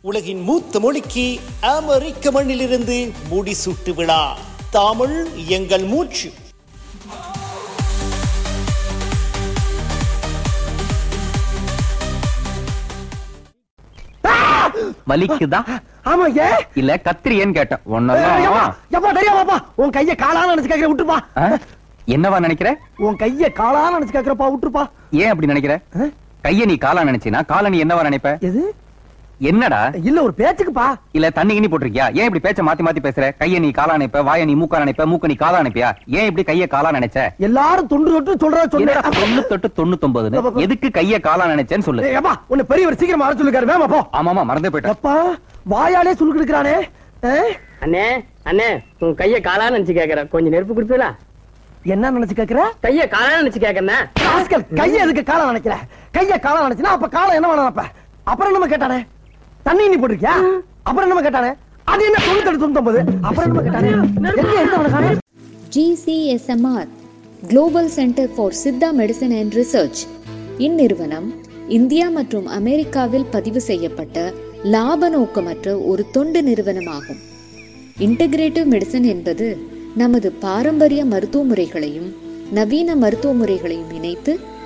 உலகின் மூத்த மொழிக்கு அமெரிக்க மண்ணிலிருந்து முடிசூட்டு விழா தமிழ் எங்கள் மூச்சு வலிக்குதா ஆமா ஏ இல்ல கத்திரியன்னு கேட்டேன் எப்பா ஒன்னதான் தெரியாமாப்பா உன் கைய காலான்னு நினைச்சு கேக்குற விட்டுப்பா என்னவா நினைக்கிற உன் கைய காலான்னு நினைச்சு கேக்குறப்பா விட்டுருப்பா ஏன் அப்படி நினைக்கிற ஆ? கைய நீ காலா நினைச்சினா காலை நீ என்னவா நினைப்ப எது என்னடா இல்ல ஒரு பேச்சுக்குப்பா இல்ல தண்ணி கிண்ணி போட்டிருக்கியா ஏன் இப்படி பேச்ச மாத்தி மாத்தி பேசுற கைய நீ காலா நினைப்ப வாய நீ மூக்கா நினைப்ப மூக்க நீ காலா நினைப்பியா ஏன் இப்படி கைய காலா நினைச்ச எல்லாரும் தொண்டு தொட்டு சொல்றத என்னடா சொன்னேன் தொண்ணூத்தெட்டு தொண்ணூத்தொன்பது எதுக்கு கைய காலா நினைச்சேன்னு சொல்லு ஏய், அப்பா உன்னை பெரியவர் சீக்கிரம் வர சொல்லிருக்காரு வேமா போ ஆமாமா மறந்தே போயிட்டேன் அப்பா வாயாலே சுருக்கு எடுக்கிறானே அண்ணே அண்ணே உன் கைய காலான்னு நினைச்சு கேக்குறேன் கொஞ்சம் நெருப்பு குடுப்பீங்களா என்ன நினைச்சு கேக்குற கைய காலான்னு நினைச்சு கேக்குறேன் ராஸ்கல், கைய எதுக்கு காலம் நினைக்கிற கைய காலம் நினைச்சுனா அப்ப காலம் என்ன வேணும் அப்ப அப்புறம் என்னமா கேட்டானே தண்ணி நீ போட்டிருக்கியா அப்புறம் என்னமா கேட்டானே அது என்ன தொண்ணூத்தி தொண்ணூத்தொன்பது அப்புறம் என்னமா கேட்டானே எங்க எங்க அவனுக்கானே GCSMR Global Center for Siddha medicine and research இந்நிறுவனம் இந்தியா மற்றும் அமெரிக்காவில் பதிவு செய்யப்பட்ட லாப நோக்கமற்ற ஒரு தொண்டு நிறுவனமாகும் இன்டகிரேட்டிவ் மெடிசன் என்பது நமது பாரம்பரிய மருத்துவ முறைகளையும் நவீன மருத்துவ முறைகளையும் இணைத்து